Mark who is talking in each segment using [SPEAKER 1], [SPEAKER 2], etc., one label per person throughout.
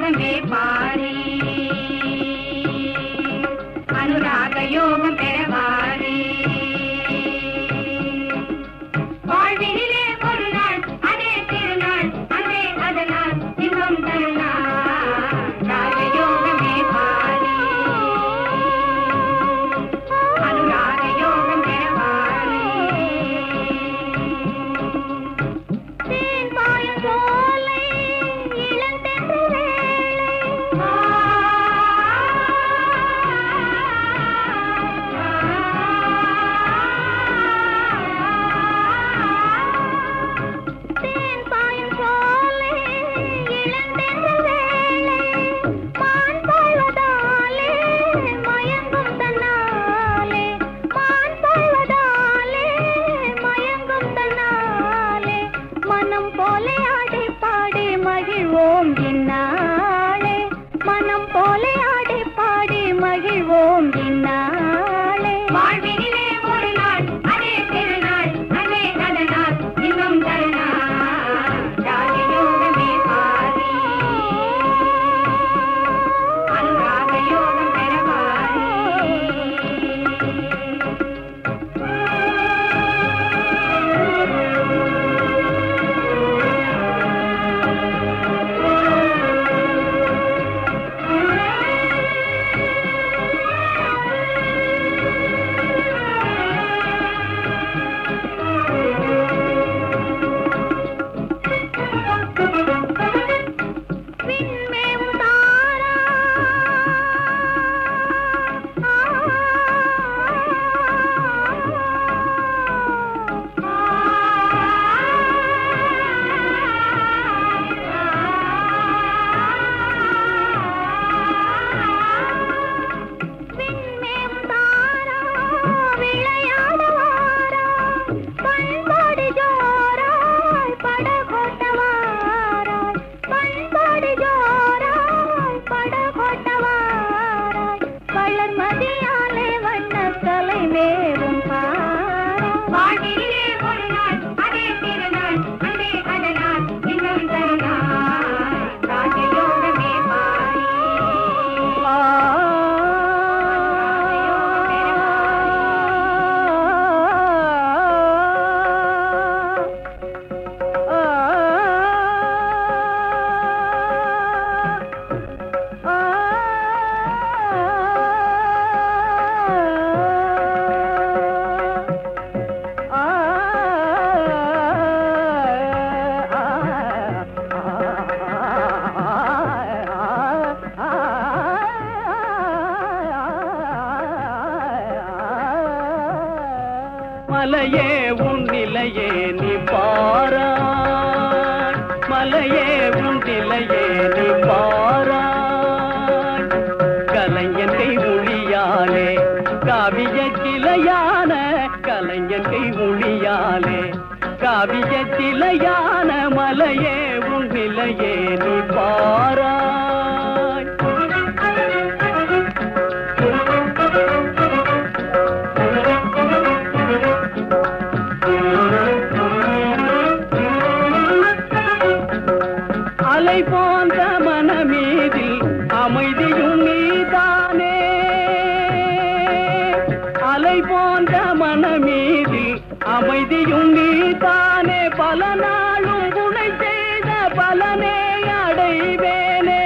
[SPEAKER 1] யோகமே பாரி அனுராக யோகம் பெறவாரி வாழ்வினிலே ஒரு நாள் அதே திருநாள் அதே அதனால் இன்பம் தருநாள் ராஜயோகமே பாரி அனுராக யோகம் பெறவாரி தேன் பாயும் சோலை இளந்தென்று தேன் பாயும் சோலை இளந்தென்று வேளை மான் பாய்வதாலே மயங்கும் தன்னாலே மான் பாய்வதாலே மயங்கும் தன்னாலே மனம் போலே ஆடி பாடி மகிழ்வோம் இந்நாளே மனம் போலே ஆடி பாடி மகிழ்வோம் இந்நாளே வாழ்வினிலே ஒரு நாள் அதே திருநாள் அதே அதனால் இன்னும் தருநாள் ராஜயோகமே பாரி அனுராக யோகம் பெறவாரி விண்மேவும் தாரா விண்மேவும் தாரா விளையாடுவாரா பண்பாடு ஜோராய் படகோட்டவாராய் பண்பாடு ஜோராய் படகோட்டவாராய் வளர்மதியாலே வண்ண கலை மேவும் வாழ்விலே ஒரு நாள் அதே திருநாள் அதே அதனால் இன்னும் தருநாள் ராஜயோகமே பாரி
[SPEAKER 2] மலையே உன் நிலையே நீ பாராய் மலையே உன் நிலையே நீ பாராய் கலைஞன் கை மொழியாலே காவிய சிலையான கலைஞன் கை மொழியாலே காவிய சிலையான மலையே உன் நிலையே நீ பாராய் அலை போன்ற மனமீதில் அமைதியும் நீதானே அலை போன்ற மனமீதில் அமைதியும் நீதானே பல நாளும் துணை செய்த பலனே அடைவேனே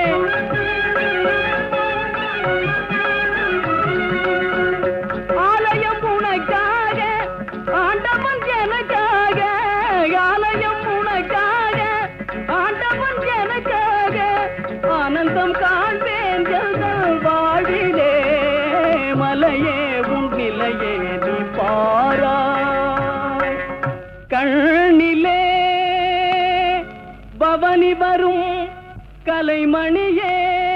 [SPEAKER 2] ஆலயம் உனக்காக ஆண்டவன் எனக்காக ஆலயம் உனக்காக ஆண்டவன் எனக்காக ஆனந்தம் காண்பேன் எங்கள் வாழ்விலே மலையே உன் நிலையே நீ பாராய் கண்ணிலே பவனி வரும் கலைமணியே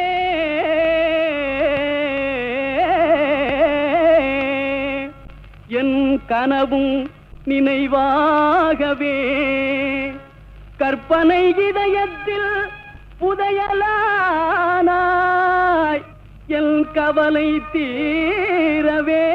[SPEAKER 2] என் கனவும் நினைவாகவே கற்பனை இதயத்தில் புதையலானாய் என் கவலை தீரவே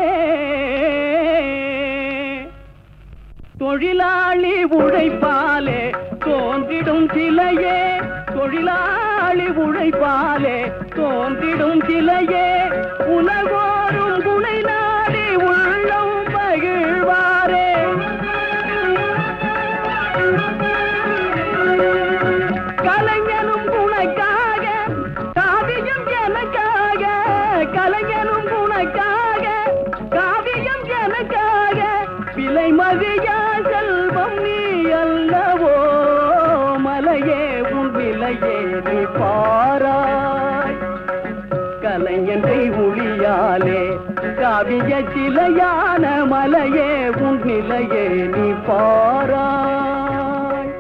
[SPEAKER 2] தொழிலாளி உழைப்பாலே தோன்றிடும் சிலையே தொழிலாளி உழைப்பாலே தோன்றிடும் சிலையே உலகோரும் குணை நாடி உள்ளம் மகிழ்வாரே கலைஞனும் உனக்காக காவியம் எனக்காக கலைஞனும் உனக்காக காவியம் எனக்காக விலை மதியா செல்வம் நீ அல்லவோ மலையே உன் விலையே நீ பாராய் கலைஞனை ஒளியாலே காவிய சிலையான மலையே உன் நிலையே நீ பாராய்